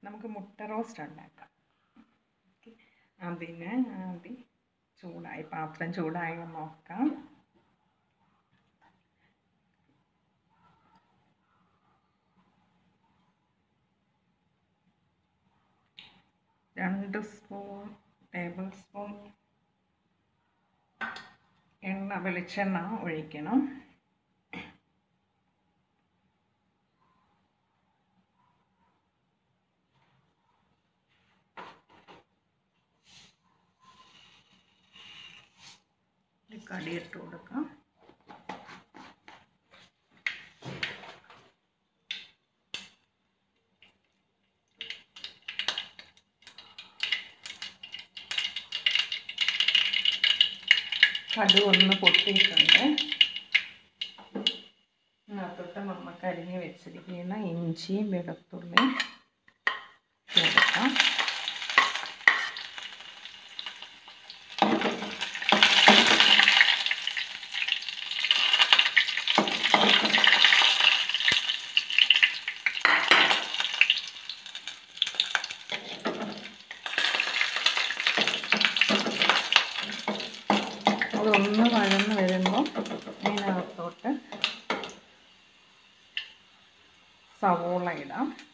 നമുക്ക് മുട്ട റോസ്റ്റ് ഉണ്ടാക്കാം ഓക്കെ അതിന് ആദ്യം ചൂടായി പാത്രം ചൂടായി നോക്കാം രണ്ട് സ്പൂൺ ടേബിൾ സ്പൂൺ എണ്ണ വെളിച്ചെണ്ണ ഒഴിക്കണം കടിയിട്ട് കൊടുക്കാം കടു ഒന്ന് പൊട്ടിയിട്ടുണ്ട് അതിനകത്തോട്ട് നമുക്ക് അരിഞ്ഞ് വെച്ചിരിക്കുന്ന ഇഞ്ചിയും വെളുത്തുള്ളിയും ചേർക്കാം അതൊന്ന് വഴന്ന് വരുമ്പോൾ അതിനകത്തോട്ട് സവോള ഇടാം